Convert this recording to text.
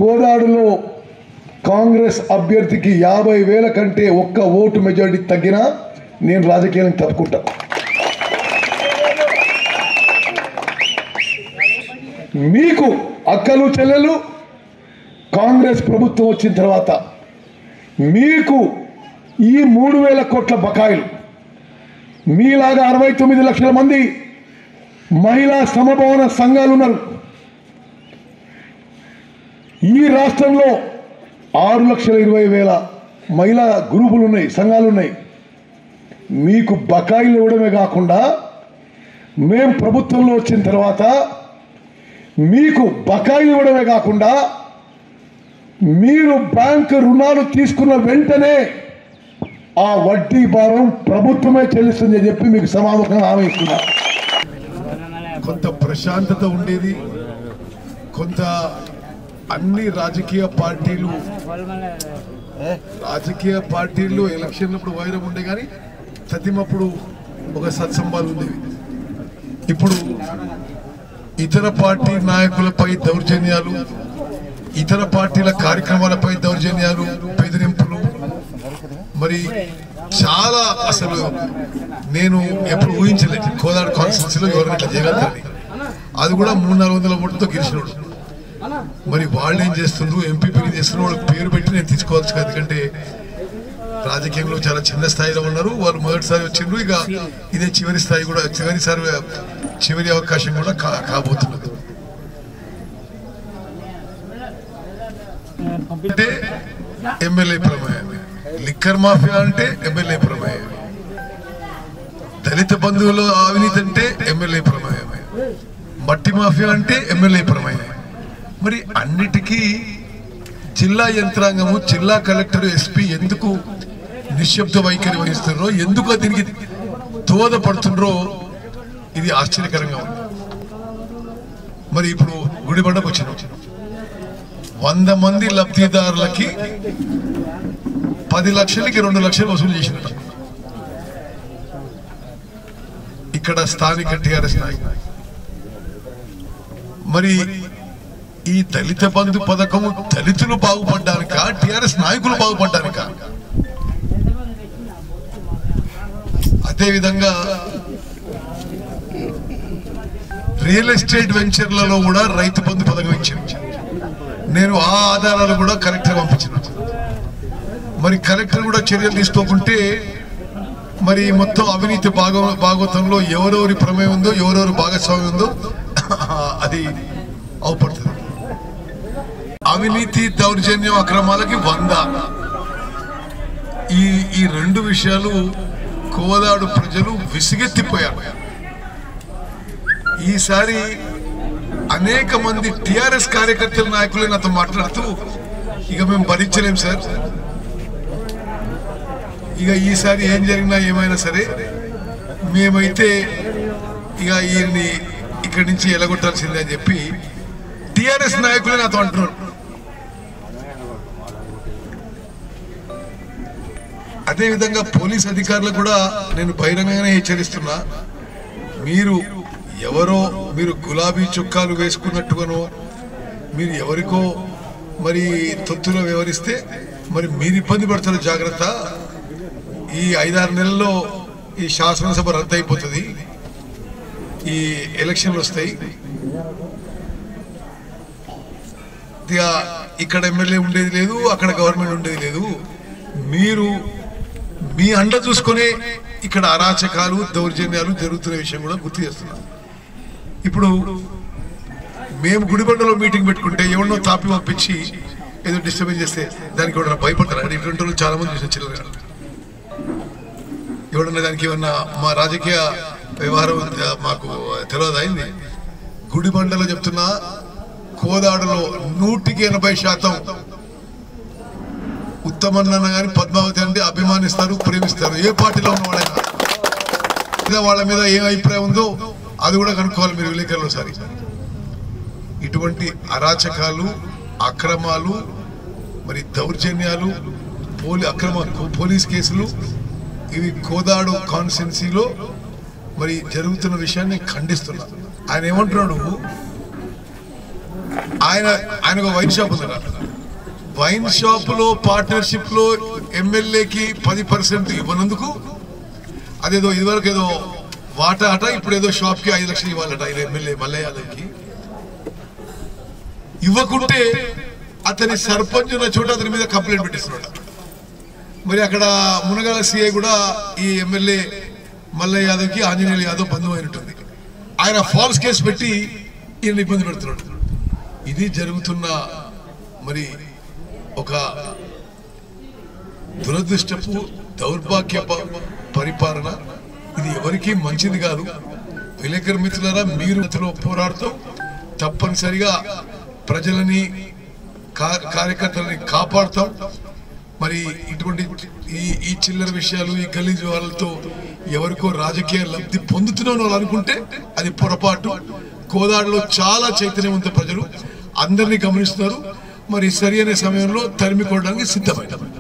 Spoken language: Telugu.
కోదాడులో కాంగ్రెస్ అభ్యర్థికి యాభై వేల కంటే ఒక్క ఓటు మెజారిటీ తగ్గినా నేను రాజకీయానికి తప్పుకుంటా మీకు అక్కలు చెల్లెలు కాంగ్రెస్ ప్రభుత్వం వచ్చిన తర్వాత మీకు ఈ మూడు వేల కోట్ల బకాయిలు మీలాగా అరవై తొమ్మిది లక్షల మంది మహిళా సమభవన సంఘాలు ఉన్నారు ఈ రాష్ట్రంలో ఆరు లక్షల ఇరవై వేల మహిళా గ్రూపులు ఉన్నాయి సంఘాలు ఉన్నాయి మీకు బకాయిలు ఇవ్వడమే కాకుండా మేం ప్రభుత్వంలో వచ్చిన తర్వాత మీకు బకాయిలు ఇవ్వడమే కాకుండా మీరు బ్యాంకు రుణాలు తీసుకున్న వెంటనే ఆ వడ్డీ భారం ప్రభుత్వమే చెల్లిస్తుందని చెప్పి మీకు సమాముఖంగా హామీ ఇస్తున్నా కొంత ప్రశాంతత ఉండేది కొంత అన్ని రాజకీయ పార్టీలు రాజకీయ పార్టీలు ఎలక్షన్లప్పుడు వైరం ఉండే కానీ సతిమప్పుడు ఒక సత్సంబాలు ఉండేవి ఇప్పుడు ఇతర పార్టీ నాయకులపై దౌర్జన్యాలు ఇతర పార్టీల కార్యక్రమాలపై దౌర్జన్యాలు బెదిరింపులు మరి చాలా అసలు నేను ఎప్పుడు ఊహించలేదు కోదాడు కాన్స్టిట్యూన్సీలో ఎవరైనా ఇట్లా చేయగలుగుతారని అది కూడా మూడు నాలుగు వందల ఓట్లతో గెలిచినాడు మరి వాళ్ళు ఏం చేస్తుండ్రు ఎంపీపీని చేస్తున్నారు వాళ్ళకి పేరు పెట్టి నేను తీసుకోవచ్చు కదా ఎందుకంటే రాజకీయంలో చాలా చిన్న స్థాయిలో ఉన్నారు వాళ్ళు మొదటిసారి వచ్చిండ్రు ఇక ఇదే చివరి స్థాయి కూడా చివరిసారి చివరి అవకాశం కూడా కా కాబోతున్నది అంటే ఎమ్మెల్యే ప్రమేయమే లిక్కర్ మాఫియా అంటే ఎమ్మెల్యే ప్రమేయమే దళిత బంధువుల అవినీతి అంటే ఎమ్మెల్యే ప్రమేయమే మట్టి మాఫియా అంటే ఎమ్మెల్యే ప్రమేయమే మరి అన్నిటికీ జిల్లా యంత్రాంగము జిల్లా కలెక్టర్ ఎస్పీ ఎందుకు నిశ్శబ్ద వైఖరి వహిస్తున్నారో ఎందుకు దీనికి దోహదపడుతుండ్రో ఇది ఆశ్చర్యకరంగా ఉంది మరి ఇప్పుడు గుడిబండకు వచ్చినాం వంద మంది లబ్ధిదారులకి పది లక్షలకి రెండు లక్షలు వసూలు చేసినట్టు ఇక్కడ స్థానిక టిఆర్ఎస్ నాయకులు మరి ఈ దళిత బంధు పథకము దళితులు బాగుపడ్డానిక టిఆర్ఎస్ నాయకులు బాగుపడ్డానిక అదే విధంగా రియల్ ఎస్టేట్ వెంచర్లలో కూడా రైతు బంధు పథకం ఇచ్చింది నేను ఆ ఆధారాలు కూడా కలెక్టర్ పంపించిన మరి కలెక్టర్ కూడా చర్యలు తీసుకోకుంటే మరి మొత్తం అవినీతి భాగ భాగవతంలో ఎవరెవరి ప్రమేయం ఉందో ఎవరెవరి భాగస్వామ్యం ఉందో అది అవపడుతుంది అవినీతి దౌర్జన్యం అక్రమాలకి వంద ఈ ఈ రెండు విషయాలు కోదాడు ప్రజలు విసిగెత్తిపోయారు ఈసారి అనేక మంది టిఆర్ఎస్ కార్యకర్తల నాయకులు నాతో మాట్లాడుతూ ఇక మేము భరించలేం సార్ ఇక ఈసారి ఏం జరిగినా ఏమైనా సరే మేమైతే ఇక ఈయన్ని ఇక్కడి నుంచి ఎలగొట్టాల్సిందే అని చెప్పి టిఆర్ఎస్ నాయకులే నాతో అంటున్నారు అదేవిధంగా పోలీస్ అధికారులు కూడా నేను బహిరంగంగానే హెచ్చరిస్తున్నా మీరు ఎవరో మీరు గులాబీ చొక్కాలు వేసుకున్నట్టుగానో మీరు ఎవరికో మరి తొత్తులో వివరిస్తే మరి మీరు ఇబ్బంది పడతారు జాగ్రత్త ఈ ఐదారు నెలల్లో ఈ శాసనసభ రద్దు అయిపోతుంది ఈ ఎలక్షన్లు వస్తాయి ఇక ఇక్కడ ఎమ్మెల్యే ఉండేది లేదు అక్కడ గవర్నమెంట్ ఉండేది లేదు మీరు మీ అండ చూసుకొని ఇక్కడ అరాచకాలు దౌర్జన్యాలు జరుగుతున్న విషయం కూడా గుర్తు చేస్తున్నాను ఇప్పుడు మేము గుడిబండలో మీటింగ్ పెట్టుకుంటే ఎవరినో తాపి పంపించి ఏదో డిస్టర్బెన్స్ చేస్తే దానికి ఎవడన్నా భయపడతారు ఇటువంటి వాళ్ళు చాలా మంది చూసిన చిల్లర ఎవడన్నా దానికి ఏమన్నా మా రాజకీయ వ్యవహారం ఆ, మాకు తెలియదు అయింది గుడిబండలో చెప్తున్నా కోదాడులో నూటికి ఎనభై శాతం ఉత్తమన్న కానీ పద్మావతి అంటే అభిమానిస్తారు ప్రేమిస్తారు ఏ పార్టీలో ఉన్నవాడైనా లేదా వాళ్ళ మీద ఏం అభిప్రాయం ఉందో అది కూడా కనుక్కోవాలి మీరు విలేకరులు ఒకసారి ఇటువంటి అరాచకాలు అక్రమాలు మరి దౌర్జన్యాలు పోలీ అక్రమ పోలీస్ కేసులు ఇవి కోదాడు కాన్స్టిట్యున్సీలో మరి జరుగుతున్న విషయాన్ని ఖండిస్తున్నా ఆయన ఏమంటున్నాడు ఆయన ఆయన ఒక వైన్ షాప్ ఉందట వైన్ షాప్ లో పార్ట్నర్షిప్ లో ఎమ్మెల్యేకి పది పర్సెంట్ ఇవ్వనందుకు అదేదో ఇదివరకు ఏదో వాటా అట ఇప్పుడు ఏదో షాప్ కి ఐదు లక్షలు ఇవ్వాలట ఆయన ఎమ్మెల్యే మల్లయ్య యాదవ్కి ఇవ్వకుంటే అతని సర్పంచ్ ఉన్న చోట అతని మీద కంప్లైంట్ పెట్టిస్తున్నాడు మరి అక్కడ మునగాల సిఐ కూడా ఈ ఎమ్మెల్యే మల్లయ్య యాదవ్కి ఆంజనేయులు యాదవ్ బంధువు అయినట్టుంది ఆయన ఫాల్స్ కేసు పెట్టి ఈయన ఇబ్బంది పెడుతున్నాడు ఇది జరుగుతున్న మరి ఒక దురదృష్టపు దౌర్భాగ్య ప- పరిపాలన ఇది ఎవరికీ మంచిది కాదు విలేకరు మిత్రులారా మీరు ఇందులో పోరాడుతూ తప్పనిసరిగా ప్రజలని కా- కార్యకర్తలని కాపాడుతాం మరి ఇటువంటి ఈ ఈ చిల్లర విషయాలు ఈ గలీజ్ వాళ్ళతో ఎవరికో రాజకీయ లబ్ధి పొందుతున్నాం వాళ్ళు అనుకుంటే అది పొరపాటు కోదాడలో చాలా చైతన్యవంత ప్రజలు అందరినీ గమనిస్తున్నారు మరి సరి అనే సమయంలో తరిమి కొట్టడానికి సిద్ధమైనాం